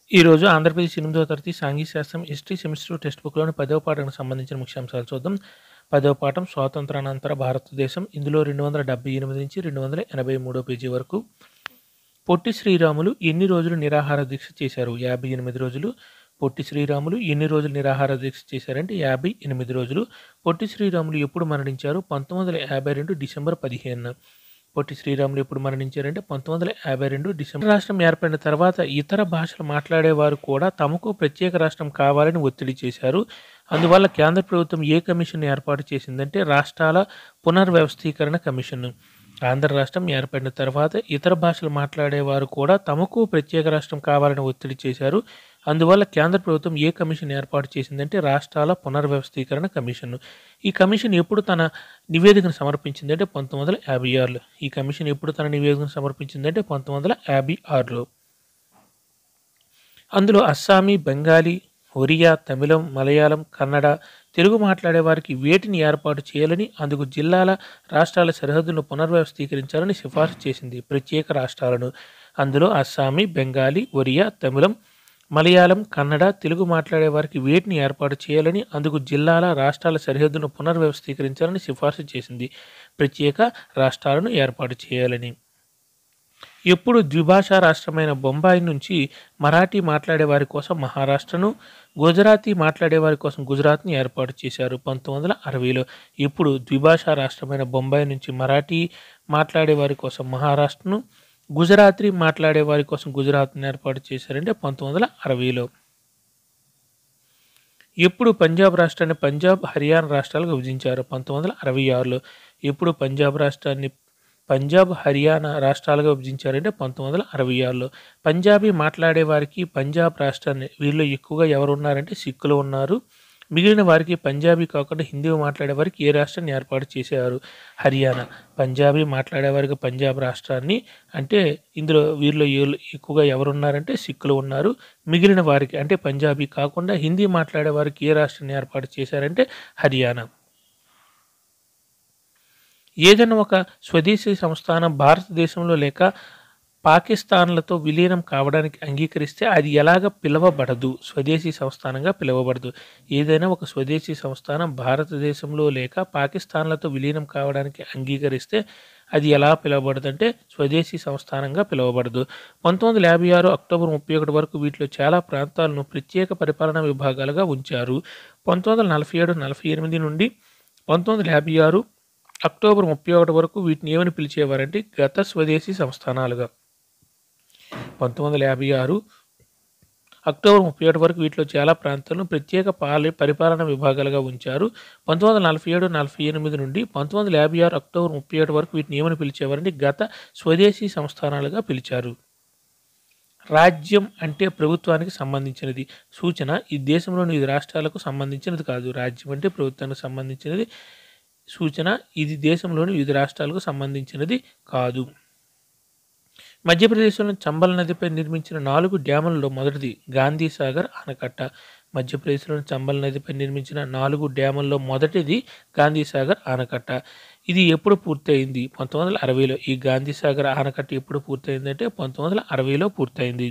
ఈరోజు ఆంధ్రప్రదేశ్ ఎనిమిదవ తరగతి సాంఘిక శాస్త్రం హిస్టరీ సెమిస్టర్ టెక్స్ట్ బుక్లోని పదవ పాఠానికి సంబంధించిన ముఖ్యాంశాలు చూద్దాం పదవ పాఠం స్వాతంత్రానంతర భారతదేశం ఇందులో రెండు వందల డెబ్బై ఎనిమిది నుంచి రెండు వందల ఎనభై మూడో పేజీ వరకు పొట్టి శ్రీరాములు ఎన్ని రోజులు నిరాహార దీక్ష చేశారు యాభై ఎనిమిది రోజులు పొట్టి శ్రీరాములు ఎన్ని రోజులు నిరాహార దీక్ష చేశారంటే యాభై ఎనిమిది రోజులు పొట్టి శ్రీరాములు ఎప్పుడు మరణించారు పంతొమ్మిది వందల యాభై రెండు డిసెంబర్ పదిహేను పొట్టి శ్రీరాములు ఎప్పుడు మరణించారంటే పంతొమ్మిది వందల యాభై రెండు డిసెంబర్ రాష్ట్రం ఏర్పడిన తర్వాత ఇతర భాషలు మాట్లాడేవారు కూడా తమకు ప్రత్యేక రాష్ట్రం కావాలని ఒత్తిడి చేశారు అందువల్ల కేంద్ర ప్రభుత్వం ఏ కమిషన్ ఏర్పాటు చేసిందంటే రాష్ట్రాల పునర్వ్యవస్థీకరణ కమిషన్ ఆంధ్ర రాష్ట్రం ఏర్పడిన తర్వాత ఇతర భాషలు మాట్లాడేవారు కూడా తమకు ప్రత్యేక రాష్ట్రం కావాలని ఒత్తిడి చేశారు అందువల్ల కేంద్ర ప్రభుత్వం ఏ కమిషన్ ఏర్పాటు చేసిందంటే రాష్ట్రాల పునర్వ్యవస్థీకరణ కమిషన్ ఈ కమిషన్ ఎప్పుడు తన నివేదికను సమర్పించిందంటే పంతొమ్మిది వందల యాభై ఆరులో ఈ కమిషన్ ఎప్పుడు తన నివేదికను సమర్పించిందంటే పంతొమ్మిది వందల యాభై ఆరులో అందులో అస్సామీ బెంగాలీ ఒరియా తమిళం మలయాళం కన్నడ తెలుగు మాట్లాడే వారికి వేటిని ఏర్పాటు చేయాలని అందుకు జిల్లాల రాష్ట్రాల సరిహద్దులను పునర్వ్యవస్థీకరించాలని సిఫార్సు చేసింది ప్రత్యేక రాష్ట్రాలను అందులో అస్సామీ బెంగాలీ ఒరియా తమిళం మలయాళం కన్నడ తెలుగు మాట్లాడే వారికి వేటిని ఏర్పాటు చేయాలని అందుకు జిల్లాల రాష్ట్రాల సరిహద్దులను పునర్వ్యవస్థీకరించాలని సిఫార్సు చేసింది ప్రత్యేక రాష్ట్రాలను ఏర్పాటు చేయాలని ఎప్పుడు ద్విభాషా రాష్ట్రమైన బొంబాయి నుంచి మరాఠీ మాట్లాడే వారి కోసం మహారాష్ట్రను గుజరాతీ మాట్లాడే వారి కోసం గుజరాత్ని ఏర్పాటు చేశారు పంతొమ్మిది వందల అరవైలో ఇప్పుడు ద్విభాషా రాష్ట్రమైన బొంబాయి నుంచి మరాఠీ మాట్లాడే వారి కోసం మహారాష్ట్రను గుజరాతీ మాట్లాడే వారి కోసం గుజరాత్ని ఏర్పాటు చేశారంటే పంతొమ్మిది వందల అరవైలో ఎప్పుడు పంజాబ్ రాష్ట్రాన్ని పంజాబ్ హర్యానా రాష్ట్రాలుగా విభజించారు పంతొమ్మిది వందల అరవై ఆరులో ఎప్పుడు పంజాబ్ రాష్ట్రాన్ని పంజాబ్ హర్యానా రాష్ట్రాలుగా విభజించారంటే పంతొమ్మిది వందల అరవై ఆరులో పంజాబీ మాట్లాడే వారికి పంజాబ్ రాష్ట్రాన్ని వీళ్ళు ఎక్కువగా ఎవరు ఉన్నారంటే సిక్కులు ఉన్నారు మిగిలిన వారికి పంజాబీ కాకుండా హిందీ మాట్లాడే వారికి ఏ రాష్ట్రాన్ని ఏర్పాటు చేశారు హర్యానా పంజాబీ మాట్లాడే వారికి పంజాబ్ రాష్ట్రాన్ని అంటే ఇందులో వీరిలో ఏ- ఎక్కువగా ఎవరు ఉన్నారంటే సిక్కులు ఉన్నారు మిగిలిన వారికి అంటే పంజాబీ కాకుండా హిందీ మాట్లాడే వారికి ఏ రాష్ట్రాన్ని ఏర్పాటు చేశారంటే హర్యానా ఏదైనా ఒక స్వదేశీ సంస్థానం భారతదేశంలో లేక పాకిస్తాన్లతో విలీనం కావడానికి అంగీకరిస్తే అది ఎలాగ పిలవబడదు స్వదేశీ సంస్థానంగా పిలువబడదు ఏదైనా ఒక స్వదేశీ సంస్థానం భారతదేశంలో లేక పాకిస్తాన్లతో విలీనం కావడానికి అంగీకరిస్తే అది ఎలా పిలువబడదు అంటే స్వదేశీ సంస్థానంగా పిలువబడదు పంతొమ్మిది వందల యాభై ఆరు అక్టోబర్ ముప్పై ఒకటి వరకు వీటిలో చాలా ప్రాంతాలను ప్రత్యేక పరిపాలనా విభాగాలుగా ఉంచారు పంతొమ్మిది వందల నలభై ఏడు నలభై ఎనిమిది నుండి పంతొమ్మిది వందల యాభై ఆరు అక్టోబర్ ముప్పై ఒకటి వరకు వీటిని ఏమని పిలిచేవారంటే గత స్వదేశీ సంస్థానాలుగా పంతొమ్మిది వందల యాభై ఆరు అక్టోబర్ ముప్పై ఒకటి వరకు వీటిలో చాలా ప్రాంతాలను ప్రత్యేక పాలి పరిపాలన విభాగాలుగా ఉంచారు పంతొమ్మిది వందల నలభై ఏడు నలభై ఎనిమిది నుండి పంతొమ్మిది వందల యాభై ఆరు అక్టోబర్ ముప్పై ఒకటి వరకు వీటిని ఏమని పిలిచేవారంటే గత స్వదేశీ సంస్థానాలుగా పిలిచారు రాజ్యం అంటే ప్రభుత్వానికి సంబంధించినది సూచన ఈ దేశంలోని వివిధ రాష్ట్రాలకు సంబంధించినది కాదు రాజ్యం అంటే ప్రభుత్వానికి సంబంధించినది సూచన ఇది దేశంలోని వివిధ రాష్ట్రాలకు సంబంధించినది కాదు మధ్యప్రదేశ్లోని చంబల్ నదిపై నిర్మించిన నాలుగు డ్యాములలో మొదటిది గాంధీ సాగర్ ఆనకట్ట మధ్యప్రదేశ్లోని చంబల్ నదిపై నిర్మించిన నాలుగు డ్యాముల్లో మొదటిది గాంధీ సాగర్ ఆనకట్ట ఇది ఎప్పుడు పూర్తయింది పంతొమ్మిది వందల అరవైలో ఈ గాంధీ సాగర్ ఆనకట్ట ఎప్పుడు పూర్తయిందంటే పంతొమ్మిది వందల అరవైలో పూర్తయింది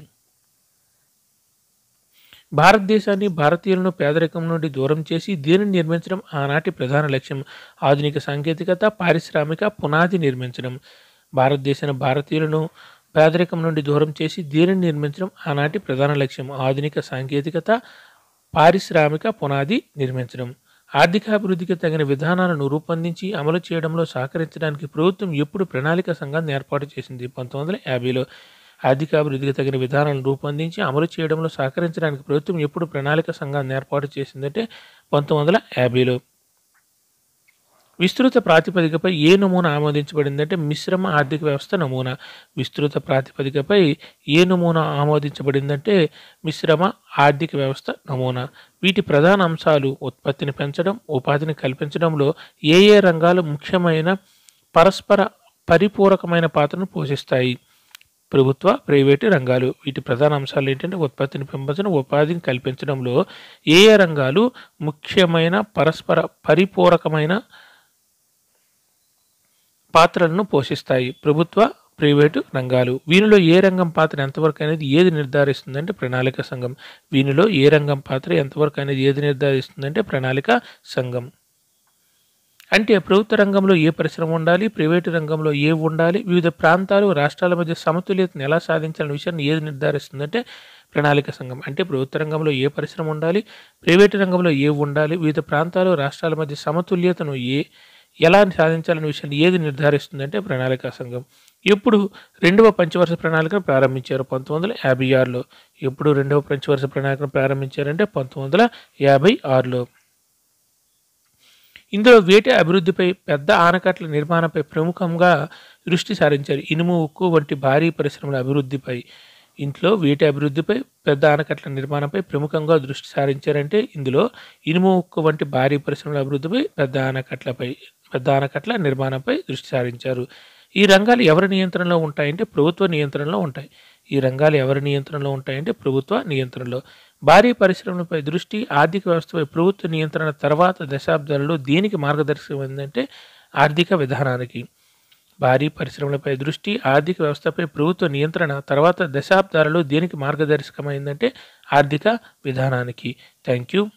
భారతదేశాన్ని భారతీయులను పేదరికం నుండి దూరం చేసి దీనిని నిర్మించడం ఆనాటి ప్రధాన లక్ష్యం ఆధునిక సాంకేతికత పారిశ్రామిక పునాది నిర్మించడం భారతదేశాన్ని భారతీయులను పేదరికం నుండి దూరం చేసి దీనిని నిర్మించడం ఆనాటి ప్రధాన లక్ష్యం ఆధునిక సాంకేతికత పారిశ్రామిక పునాది నిర్మించడం ఆర్థికాభివృద్ధికి తగిన విధానాలను రూపొందించి అమలు చేయడంలో సహకరించడానికి ప్రభుత్వం ఎప్పుడు ప్రణాళిక సంఘాన్ని ఏర్పాటు చేసింది పంతొమ్మిది వందల యాభైలో ఆర్థికాభివృద్ధికి తగిన విధానాలను రూపొందించి అమలు చేయడంలో సహకరించడానికి ప్రభుత్వం ఎప్పుడు ప్రణాళిక సంఘాన్ని ఏర్పాటు చేసిందంటే పంతొమ్మిది వందల యాభైలో విస్తృత ప్రాతిపదికపై ఏ నమూనా ఆమోదించబడిందంటే మిశ్రమ ఆర్థిక వ్యవస్థ నమూనా విస్తృత ప్రాతిపదికపై ఏ నమూనా ఆమోదించబడిందంటే మిశ్రమ ఆర్థిక వ్యవస్థ నమూనా వీటి ప్రధాన అంశాలు ఉత్పత్తిని పెంచడం ఉపాధిని కల్పించడంలో ఏ ఏ రంగాలు ముఖ్యమైన పరస్పర పరిపూరకమైన పాత్రను పోషిస్తాయి ప్రభుత్వ ప్రైవేటు రంగాలు వీటి ప్రధాన అంశాలు ఏంటంటే ఉత్పత్తిని పెంపొందడం ఉపాధిని కల్పించడంలో ఏ ఏ రంగాలు ముఖ్యమైన పరస్పర పరిపూరకమైన పాత్రలను పోషిస్తాయి ప్రభుత్వ ప్రైవేటు రంగాలు వీనిలో ఏ రంగం పాత్ర ఎంతవరకు అనేది ఏది నిర్ధారిస్తుందంటే ప్రణాళిక సంఘం వీనిలో ఏ రంగం పాత్ర ఎంతవరకు అనేది ఏది నిర్ధారిస్తుందంటే ప్రణాళిక సంఘం అంటే ప్రభుత్వ రంగంలో ఏ పరిశ్రమ ఉండాలి ప్రైవేటు రంగంలో ఏ ఉండాలి వివిధ ప్రాంతాలు రాష్ట్రాల మధ్య సమతుల్యతను ఎలా సాధించాలనే విషయాన్ని ఏది నిర్ధారిస్తుందంటే ప్రణాళిక సంఘం అంటే ప్రభుత్వ రంగంలో ఏ పరిశ్రమ ఉండాలి ప్రైవేటు రంగంలో ఏ ఉండాలి వివిధ ప్రాంతాలు రాష్ట్రాల మధ్య సమతుల్యతను ఏ ఎలా సాధించాలనే విషయాన్ని ఏది నిర్ధారిస్తుందంటే ప్రణాళిక సంఘం ఎప్పుడు రెండవ పంచవర్ష ప్రణాళికను ప్రారంభించారు పంతొమ్మిది వందల యాభై ఆరులో ఎప్పుడు రెండవ పంచవర్ష ప్రణాళికను ప్రారంభించారంటే పంతొమ్మిది వందల యాభై ఆరులో ఇందులో వేటి అభివృద్ధిపై పెద్ద ఆనకట్ల నిర్మాణంపై ప్రముఖంగా దృష్టి సారించారు ఇనుము ఉక్కు వంటి భారీ పరిశ్రమల అభివృద్ధిపై ఇంట్లో వీటి అభివృద్ధిపై పెద్ద ఆనకట్ల నిర్మాణంపై ప్రముఖంగా దృష్టి సారించారంటే ఇందులో ఇనుము ఉక్కు వంటి భారీ పరిశ్రమల అభివృద్ధిపై పెద్ద ఆనకట్లపై పెద్ద ఆనకట్ల నిర్మాణంపై దృష్టి సారించారు ఈ రంగాలు ఎవరి నియంత్రణలో ఉంటాయంటే ప్రభుత్వ నియంత్రణలో ఉంటాయి ఈ రంగాలు ఎవరి నియంత్రణలో ఉంటాయంటే ప్రభుత్వ నియంత్రణలో భారీ పరిశ్రమలపై దృష్టి ఆర్థిక వ్యవస్థపై ప్రభుత్వ నియంత్రణ తర్వాత దశాబ్దాలలో దేనికి మార్గదర్శకం ఏంటంటే ఆర్థిక విధానానికి భారీ పరిశ్రమలపై దృష్టి ఆర్థిక వ్యవస్థపై ప్రభుత్వ నియంత్రణ తర్వాత దశాబ్దాలలో దేనికి మార్గదర్శకమైందంటే ఆర్థిక విధానానికి థ్యాంక్ యూ